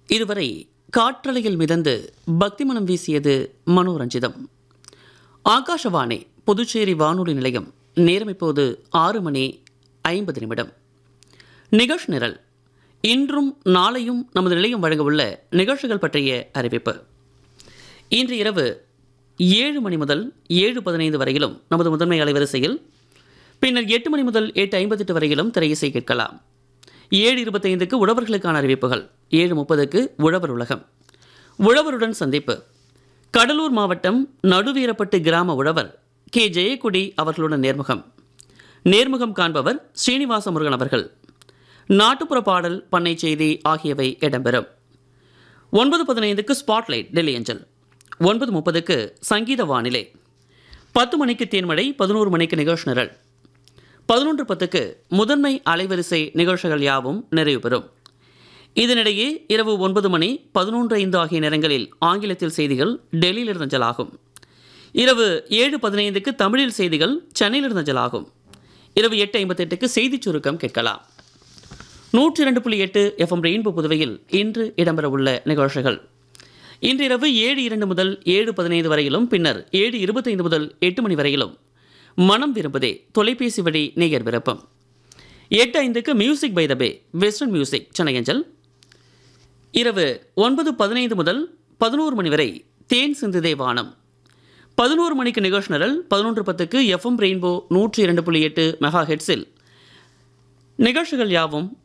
இதுவரை காற்றலையில் மிதந்து பக்திமனம் வீசியது மனோரஞ்சிதம் ஆகாஷவாணி புதுச்சேரி வானொலி நிலையம் நேரம் இப்போது ஆறு மணி ஐம்பது நிமிடம் நிகழ்ச்சி நிரல் இன்றும் நாளையும் நமது நிலையம் வழங்க உள்ள நிகழ்ச்சிகள் பற்றிய அறிவிப்பு இன்று இரவு ஏழு மணி முதல் ஏழு பதினைந்து வரையிலும் நமது முதன்மை அலைவரிசையில் பின்னர் எட்டு மணி முதல் எட்டு ஐம்பத்தெட்டு வரையிலும் திரையிசை கேட்கலாம் ஏழு இருபத்தைந்துக்கு உழவர்களுக்கான அறிவிப்புகள் ஏழு முப்பதுக்கு உழவர் உலகம் உழவருடன் சந்திப்பு கடலூர் மாவட்டம் நடுவீரப்பட்டு கிராம உழவர் கே ஜெயக்குடி அவர்களுடன் நேர்முகம் நேர்முகம் காண்பவர் ஸ்ரீனிவாச முருகன் அவர்கள் நாட்டுப்புற பாடல் பண்ணை செய்தி ஆகியவை இடம்பெறும் ஒன்பது பதினைந்துக்கு ஸ்பாட்லைட் டெல்லி அஞ்சல் ஒன்பது முப்பதுக்கு சங்கீத வானிலை பத்து மணிக்கு தேன்மழை பதினோரு மணிக்கு நிகழ்ச்சி நிரல் பதினொன்று பத்துக்கு முதன்மை அலைவரிசை நிகழ்ச்சிகள் யாவும் நிறைவு பெறும் இதனிடையே இரவு ஒன்பது மணி பதினொன்று ஐந்து ஆகிய நேரங்களில் ஆங்கிலத்தில் செய்திகள் டெல்லியிலிருந்து அஞ்சலாகும் இரவு ஏழு பதினைந்துக்கு தமிழில் செய்திகள் சென்னையிலிருந்து அஞ்சலாகும் இரவு எட்டு ஐம்பத்தெட்டுக்கு செய்திச் சுருக்கம் கேட்கலாம் நூற்றி இரண்டு புள்ளி எட்டு எஃப்எம் ரெயின்போ புதுவையில் இன்று இடம்பெறவுள்ள நிகழ்ச்சிகள் இன்று இரவு ஏழு இரண்டு முதல் ஏழு பதினைந்து வரையிலும் பின்னர் ஏழு இருபத்தைந்து முதல் எட்டு மணி வரையிலும் மனம் விரும்புதே தொலைபேசி வழி நேயர் விருப்பம் எட்டு ஐந்துக்கு music by the bay western music சென்னையஞ்சல் இரவு ஒன்பது பதினைந்து முதல் பதினோரு மணி வரை தேன் சிந்துதே வானம் பதினோரு மணிக்கு நிகழ்ச்சி நிரல் பதினொன்று பத்துக்கு எஃப்எம் ரெயின்போ நூற்றி இரண்டு புள்ளி எட்டு மெகா ஹெட்ஸில் நிகழ்ச்சிகள் யாவும்